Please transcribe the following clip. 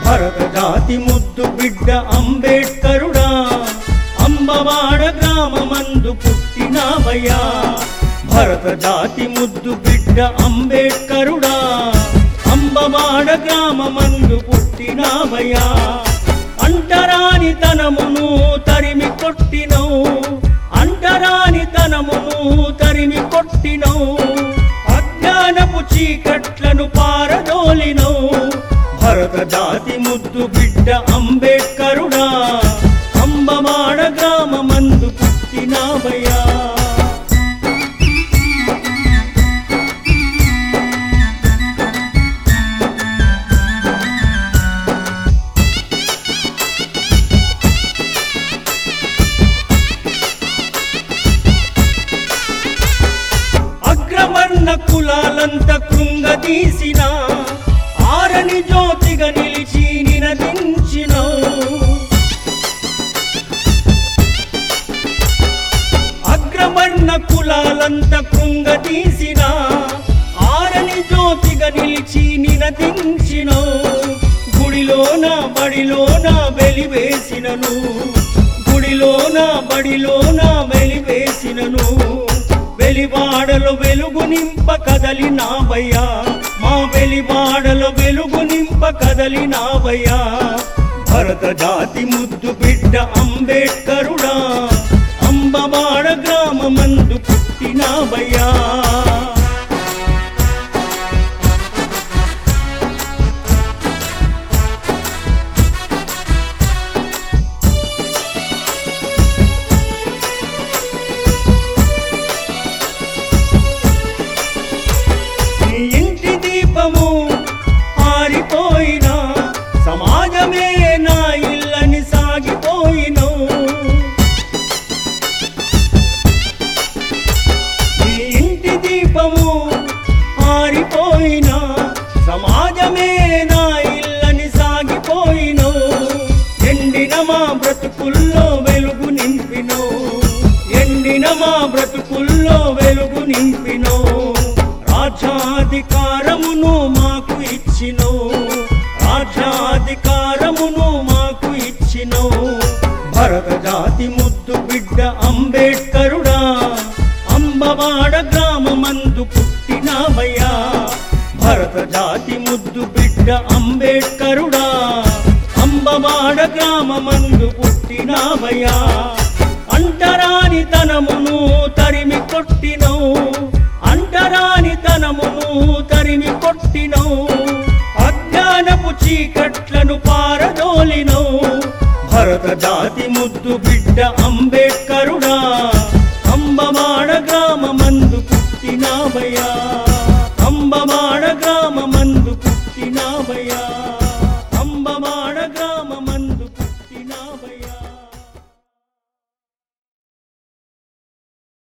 భరత జాతి ముద్దు బిడ్డ అంబేడ్కరుడా అంబవాడ గ్రామమందు పుట్టినావయ్యా భరత జాతి ముద్దు బిడ్డ అంబేడ్కరుడా అంబవాడ గ్రామమందు పుట్టినావయ్యా అంటరాని తనమును తరిమి కొట్టినవు అంటరాని తనమును తరిమి కొట్టినవు అజ్ఞానపు చీకట్లను పారదోలినవు భరత జాతి ముద్దు బిడ్డ అంబేడ్కరుడా అంబమాడ గ్రామమందు పుట్టినావయ్యా అగ్రవర్ణ కులాలంత కృంగదీసిన ఆరని జ్యోతిగా నిలిచి నినదించినవు అగ్రవర్ణ కులాలంత కృంగదీసిన ఆరని జ్యోతిగా నిలిచి నినదించినవు గుడిలోన బడిలోన వెలివేసినను గుడిలోన బడిలోన వెలివేసినను వెలివాడలో వెలుగు నింప కదలినావయ్యా మా వెలివాడలో వెలుగు నింప కదలినావయ్యా భరత జాతి ముద్దు బిడ్డ అంబేడ్కరుడా అంబవాడ గ్రామమందు పుట్టినావయ్యా నీ ఇంటి దీపము ఆరిపోయినా సమాజమే నా ఇల్లని సాగిపోయినో నీ ఇంటి దీపము ఆరిపోయినా సమాజమే నా ఇల్లని సాగిపోయినో ఎండిన మా బ్రతుకుల్లో వెలుగు నింపినో ఎండిన మా బ్రతుకుల్లో వెలుగు నింపినో రాజ్యాధికారమును మాకు ఇచ్చినో రాజ్యాధికారమును మాకు ఇచ్చినో భరత జాతి ముద్దు బిడ్డ అంబేడ్కరుడా అంబవాడ గ్రామమందు పుట్టినావయ్యా భరత జాతి ముద్దు బిడ్డ అంబేడ్కరుడా అంబవాడ గ్రామమందు పుట్టినావయ్యా అంటరాని తనమును తరిమి కొట్టినవు అంటరాని తనమును తరిమి కొట్టినవు అజ్ఞానపు చీకట్లను పారదోలినవు భరత జాతి ముద్దు బిడ్డ అంబేడ్కరుడా